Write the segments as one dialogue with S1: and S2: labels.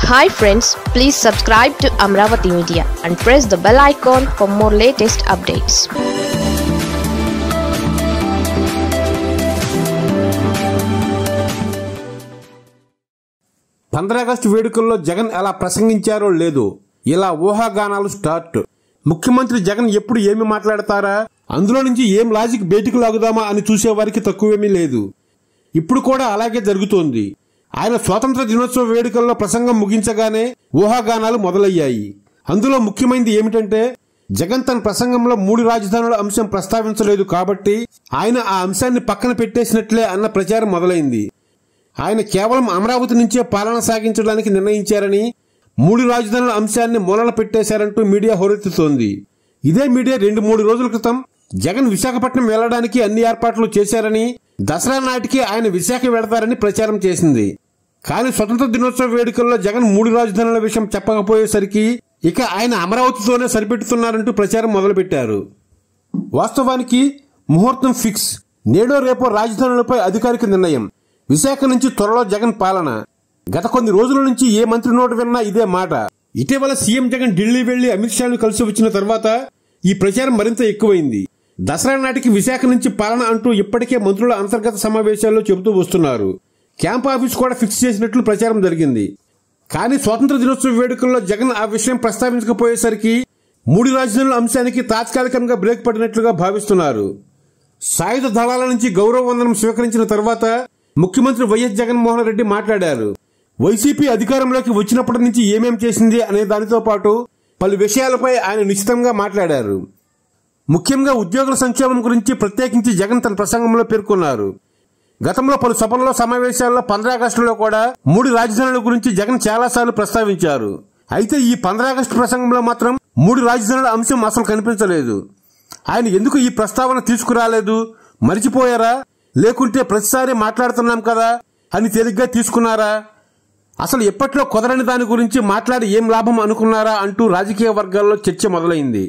S1: hi friends please subscribe to Amaravati media and press the bell icon for more latest updates
S2: పంద్రాగస్టు వేడుకల్లో జగన్ ఎలా ప్రసంగించారో లేదు ఇలా ఊహాగానాలు స్టార్ట్ ముఖ్యమంత్రి జగన్ ఎప్పుడు ఏమి మాట్లాడతారా అందులో నుంచి ఏం లాజిక్ బయటికి లాగుదామా అని చూసేవారికి తక్కువేమీ లేదు ఇప్పుడు కూడా అలాగే జరుగుతోంది ఆయన స్వాతంత్ర దినోత్సవ వేడుకల్లో ప్రసంగం ముగించగానే ఊహాగానాలు మొదలయ్యాయి అందులో ముఖ్యమైనది ఏమిటంటే జగన్ తన ప్రసంగంలో మూడు రాజధానుల అంశం ప్రస్తావించలేదు కాబట్టి ఆయన ఆ అంశాన్ని పక్కన పెట్టేసినట్లే అన్న ప్రచారం మొదలైంది ఆయన కేవలం అమరావతి నుంచే పాలన సాగించడానికి నిర్ణయించారని మూడు రాజధానుల అంశాన్ని మూలన పెట్టేశారంటూ మీడియా హోరెత్తుతోంది ఇదే మీడియా రెండు మూడు రోజుల క్రితం జగన్ విశాఖపట్నం వెళ్లడానికి అన్ని ఏర్పాట్లు చేశారని దసరా నాటికి ఆయన విశాఖ వెళతారని ప్రచారం చేసింది కానీ స్వతంత్ర దినోత్సవ వేడుకల్లో జగన్ మూడు రాజధానుల విషయం చెప్పకపోయేసరికి ఇక ఆయన అమరావతితోనే సరిపెట్టుతున్నారంటూ ప్రచారం మొదలుపెట్టారు వాస్తవానికి ముహూర్తం ఫిక్స్ నేడో రేపో రాజధానులపై అధికారిక నిర్ణయం విశాఖ నుంచి త్వరలో జగన్ పాలన గత కొన్ని రోజుల నుంచి ఏ మంత్రి నోటు విన్నా ఇదే మాట ఇటీవల సీఎం జగన్ ఢిల్లీ వెళ్లి అమిత్ షాను కలిసి వచ్చిన తర్వాత ఈ ప్రచారం మరింత ఎక్కువైంది దసరా నాటికి విశాఖ నుంచి పాలన అంటూ ఇప్పటికే మంత్రుల అంతర్గత సమావేశాల్లో చెబుతూ వస్తున్నారు క్యాంప్ ఆఫీస్ కూడా ఫిక్స్ చేసినట్లు ప్రచారం జరిగింది కానీ స్వాతంత్ర దినోత్సవ వేడుకల్లో జగన్ ఆ విషయం ప్రస్తావించకపోయేసరికి మూడు రాజధానుల అంశానికి తాత్కాలికంగా బ్రేక్ పడినట్లుగా భావిస్తున్నారు సాయుధ దళాల నుంచి గౌరవ వందనం స్వీకరించిన తర్వాత ముఖ్యమంత్రి వైఎస్ జగన్మోహన్ రెడ్డి మాట్లాడారు వైసీపీ అధికారంలోకి వచ్చినప్పటి నుంచి ఏమేం చేసింది అనే దానితో పాటు పలు విషయాలపై ఆయన నిశ్చితంగా మాట్లాడారు ముఖ్యంగా ఉద్యోగుల సంక్షేమం గురించి ప్రత్యేకించి జగన్ తన ప్రసంగంలో పేర్కొన్నారు గతంలో పలు సభల్లో సమావేశాల్లో పంద్రాగస్టులో కూడా మూడు రాజధానుల గురించి జగన్ చాలాసార్లు ప్రస్తావించారు అయితే ఈ పంద్రాగస్టు ప్రసంగంలో మాత్రం మూడు రాజధానుల అంశం అసలు కనిపించలేదు ఆయన ఎందుకు ఈ ప్రస్తావన తీసుకురాలేదు మరిచిపోయారా లేకుంటే ప్రతిసారి మాట్లాడుతున్నాం కదా అని తేలిగ్గా తీసుకున్నారా అసలు ఎప్పట్లో కుదరని దాని గురించి మాట్లాడి ఏం లాభం అనుకున్నారా అంటూ రాజకీయ వర్గాల్లో చర్చ మొదలైంది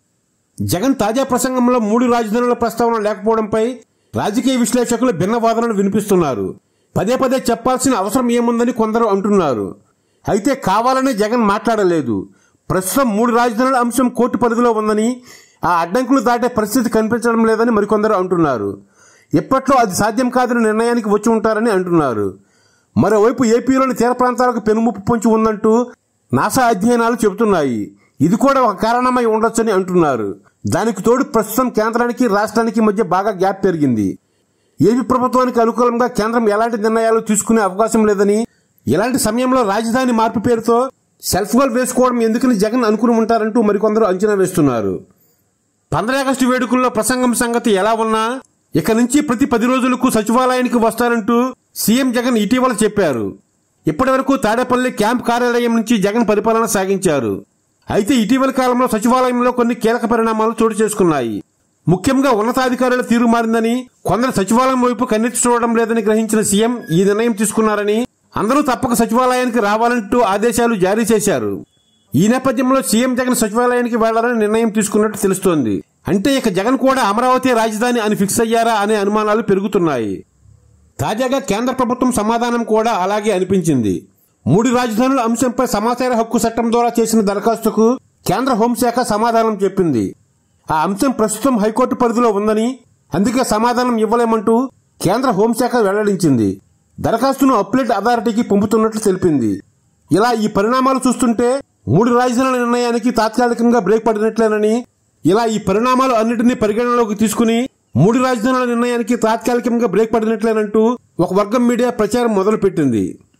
S2: జగన్ తాజా ప్రసంగంలో మూడు రాజధానుల ప్రస్తావన లేకపోవడంపై రాజకీయ విశ్లేషకులు భిన్న వాదనలు వినిపిస్తున్నారు పదే పదే చెప్పాల్సిన అవసరం ఏముందని కొందరు అంటున్నారు అయితే కావాలనే జగన్ మాట్లాడలేదు ప్రస్తుతం మూడు రాజధానుల అంశం కోర్టు పరిధిలో ఉందని ఆ అడ్డంకులు దాటే పరిస్థితి కనిపించడం లేదని మరికొందరు అంటున్నారు ఎప్పట్లో అది సాధ్యం కాదని నిర్ణయానికి వచ్చి ఉంటారని అంటున్నారు మరోవైపు ఏపీలోని తీర ప్రాంతాలకు పెనుముప్పు పొంచి ఉందంటూ నాసా అధ్యయనాలు చెబుతున్నాయి ఇది కూడా ఒక కారణమై ఉండొచ్చని అంటున్నారు దానికి తోడు ప్రస్తుతం కేంద్రానికి రాష్ట్రానికి మధ్య బాగా గ్యాప్ పెరిగింది ఏపీ ప్రభుత్వానికి అనుకూలంగా కేంద్రం ఎలాంటి నిర్ణయాలు తీసుకునే అవకాశం లేదని ఇలాంటి సమయంలో రాజధాని మార్పు పేరుతో సెల్ఫ్ గోల్ వేసుకోవడం ఎందుకని జగన్ అనుకుని ఉంటారంటూ మరికొందరు అంచనా వేస్తున్నారు పంద్రాగస్టు వేడుకల్లో ప్రసంగం సంగతి ఎలా ఉన్నా ఇక నుంచి ప్రతి పది రోజులకు సచివాలయానికి వస్తారంటూ సీఎం జగన్ ఇటీవల చెప్పారు ఇప్పటి వరకు తాడేపల్లి క్యాంప్ కార్యాలయం నుంచి జగన్ పరిపాలన సాగించారు అయితే ఇటీవల కాలంలో సచివాలయంలో కొన్ని కీలక పరిణామాలు చోటు చేసుకున్నాయి ముఖ్యంగా ఉన్నతాధికారుల తీరు మారిందని కొందరు సచివాలయం వైపు కన్నెత్తి చూడడం లేదని గ్రహించిన సీఎం ఈ నిర్ణయం తీసుకున్నారని అందరూ తప్పక సచివాలయానికి రావాలంటూ ఆదేశాలు జారీ చేశారు ఈ నేపథ్యంలో సీఎం జగన్ సచివాలయానికి వెళ్లాలని నిర్ణయం తీసుకున్నట్టు తెలుస్తోంది అంటే ఇక జగన్ కూడా అమరావతి రాజధాని అని ఫిక్స్ అయ్యారా అనే అనుమానాలు పెరుగుతున్నాయి తాజాగా కేంద్ర ప్రభుత్వం సమాధానం కూడా అలాగే అనిపించింది మూడు రాజధానుల అంశంపై సమాచార హక్కు చట్టం ద్వారా చేసిన దరఖాస్తుకు కేంద్ర హోంశాఖ సమాధానం చెప్పింది ఆ అంశం ప్రస్తుతం హైకోర్టు పరిధిలో ఉందని అందుకే సమాధానం ఇవ్వలేమంటూ కేంద్ర హోంశాఖ వెల్లడించింది దరఖాస్తును అప్లెట్ అథారిటీకి పంపుతున్నట్లు తెలిపింది ఇలా ఈ పరిణామాలు చూస్తుంటే మూడు రాజధానుల నిర్ణయానికి తాత్కాలికంగా బ్రేక్ పడినట్లేనని ఇలా ఈ పరిణామాలు అన్నిటినీ పరిగణనలోకి తీసుకుని మూడు రాజధానుల నిర్ణయానికి తాత్కాలికంగా బ్రేక్ పడినట్లేనంటూ ఒక వర్గం మీడియా ప్రచారం మొదలుపెట్టింది